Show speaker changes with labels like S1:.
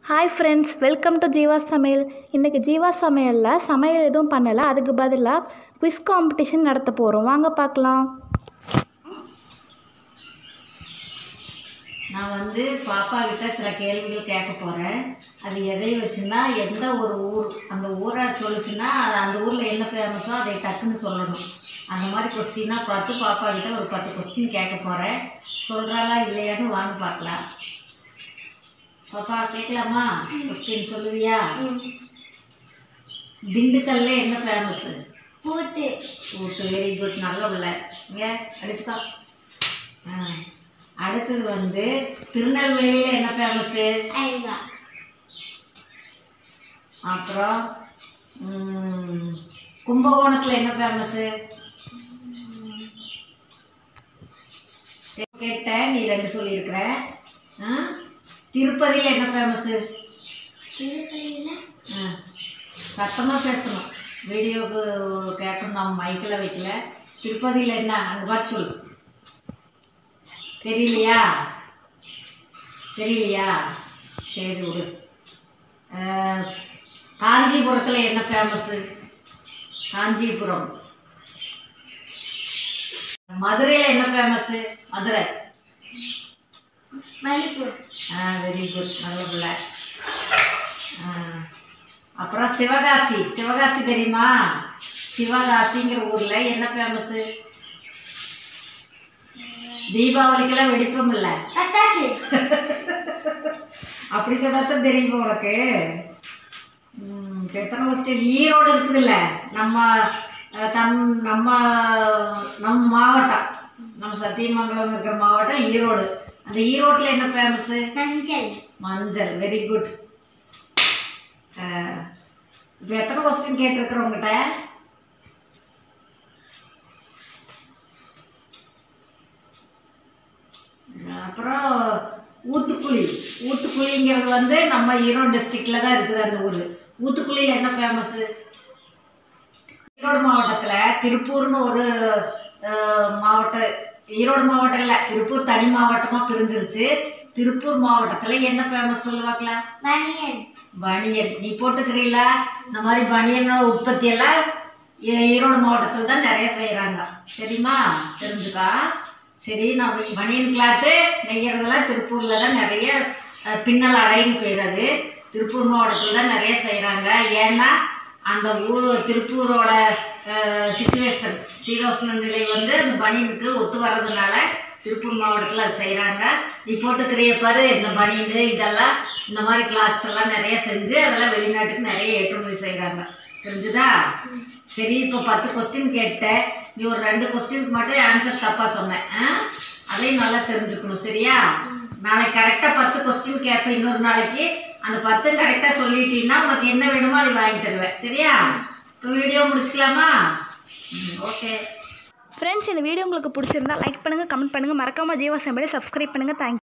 S1: Hi friends welcome to Jeeva சமையல் இன்றைக்கி ஜீவா சமையலில் சமையல் எதுவும் பண்ணலை அதுக்கு பதிலாக குவிஸ் காம்படிஷன் நடத்த போகிறோம் வாங்க பார்க்கலாம்
S2: நான் வந்து பாப்பா கிட்ட சில கேள்விகள் கேட்க போகிறேன் அது எதை வச்சுன்னா எந்த ஒரு ஊர் அந்த ஊரை சொல்லுச்சுன்னா அது அந்த ஊரில் என்ன ஃபேமஸோ அதை டக்குன்னு சொல்லணும் அந்த மாதிரி கொஸ்டினாக பார்த்து பாப்பா கிட்ட ஒரு பத்து கொஸ்டின் கேட்க போகிறேன் சொல்கிறாளா இல்லையான்னு வாங்க பார்க்கலாம் பாப்பா கேட்கலாமா கொஸ்டின் சொல்லுவியா திண்டுக்கல்ல என்ன ஃபேமஸ்ஸு
S1: பூத்து
S2: ஊட்டு வெரி குட் நல்ல பிள்ளை இங்கே அடிச்சுக்கோ ஆ அடுத்தது வந்து திருநெல்வேலியில் என்ன ஃபேமஸ்ஸு
S1: அல்வா
S2: அப்புறம் ம், கும்பகோணத்தில் என்ன ஃபேமஸ்ஸு கேட்டேன் நீ ரெண்டு சொல்லியிருக்கிற ஆ திருப்பதியில் என்ன ஃபேமஸ்ஸு
S1: திருப்பதியில்
S2: ஆ சத்தமாக பேசணும் வீடியோவுக்கு கேட்கணும் நம்ம மைக்கில் வைக்கல திருப்பதியில் என்ன அந்த பாட்டு சொல்லு தெரியலையா தெரியலையா சரி விடு ஆ, காஞ்சிபுரத்தில் என்ன ஃபேமஸ்ஸு காஞ்சிபுரம் மதுரையில் என்ன ஃபேமஸ்ஸு மதுரை
S1: மணிப்பூர்
S2: ஆ வெரி குட் நல்ல பிள்ளை ஆ, அப்புறம் சிவகாசி சிவகாசி தெரியுமா சிவகாசிங்கிற ஊரில் என்ன ஃபேமஸ்ஸு தீபாவளிக்கெல்லாம் வெடிப்போம் இல்லை
S1: பட்டாசு
S2: அப்படி சொன்னாதான் தெரியுமா உனக்கு ம், இப்ப எத்தனை கொஸ்டின் ஈரோடு இருக்குதுல்ல நம்ம அஹ், தம் நம்ம நம்ம மாவட்டம் நம்ம சத்தியமங்கலம் இருக்கிற மாவட்டம் ஈரோடு அந்த ஈரோட்டில் என்ன ஃபேமஸ்ஸு
S1: மஞ்சள்
S2: மஞ்சள் வெரி குட் இப்போ எத்தனை கொஸ்டின் கேட்டிருக்கிறோம் உங்ககிட்ட அப்புறம் ஊத்துக்குழி ஊத்துக்குழிங்கிறது வந்து நம்ம ஈரோடு டிஸ்ட்ரிக்டில் தான் இருக்குது அந்த ஊர் ஊத்துக்குழியில் என்ன ஃபேமஸ்ஸு ஈரோடு மாவட்டத்தில் திருப்பூர்னு ஒரு அஹ், மாவட்டம் ஈரோடு மாவட்டம் இல்லை திருப்பூர் தனி மாவட்டமாக பிரிஞ்சிருச்சு திருப்பூர் மாவட்டத்தில் என்ன ஃபேமஸ் சொல்லுவாங்களா
S1: மணியன்
S2: பனியன் நீ போட்டுக்கிறீங்களா இந்த மாதிரி பனியன் உற்பத்தி எல்லாம் ஈ- ஈரோடு மாவட்டத்தில் தான் நிறைய செய்கிறாங்க சரிம்மா தெரிஞ்சுக்கா சரி நம்ம பனியன் கிளாத்து நெய்யறதெல்லாம் திருப்பூரில் தான் நிறைய அஹ், பின்னல் அடைன்னு பேர் அது திருப்பூர் மாவட்டத்தில் தான் நிறைய செய்கிறாங்க ஏன்னா அந்த ஊர் திருப்பூரோட சுச்சுவேஷன் சீதோஷ்ண நிலை வந்து அந்த பனியனுக்கு ஒத்து வர்றதுனால திருப்பூர் மாவட்டத்தில் அது செய்கிறாங்க நீ போட்டுக்கிறிய பாரு இந்த பனியன் இதெல்லாம் இந்த மாதிரி கிளாத்ஸ் எல்லாம் நிறைய செஞ்சு அதெல்லாம் வெளிநாட்டுக்கு நிறைய ஏற்றுமதி செய்கிறாங்க தெரிஞ்சுதா சரி இப்போ பத்து கொஸ்டின் கேட்டேன் நீ ஒரு ரெண்டு கொஸ்டினுக்கு மட்டும் ஆன்சர் தப்பாக சொன்னேன் ஆ? அதையும் நல்லா தெரிஞ்சுக்கணும் சரியா நாளைக்கு கரெக்டாக பத்து கொஸ்டின் கேட்பேன் இன்னொரு நாளைக்கு அந்த பத்தும் கரெக்டாக சொல்லிட்டீங்கன்னா உனக்கு என்ன வேணுமோ அதை வாங்கி தருவேன் சரியா இப்போ வீடியோ முடிச்சுக்கலாமா ஓகே
S1: ஃப்ரெண்ட்ஸ் இந்த வீடியோ உங்களுக்கு பிடிச்சிருந்தா லைக் பண்ணுங்கள் கமெண்ட் பண்ணுங்கள் மறக்காமல் ஜீவா சமையலை சப்ஸ்கிரைப் பண்ணுங்கள் தேங்க்யூ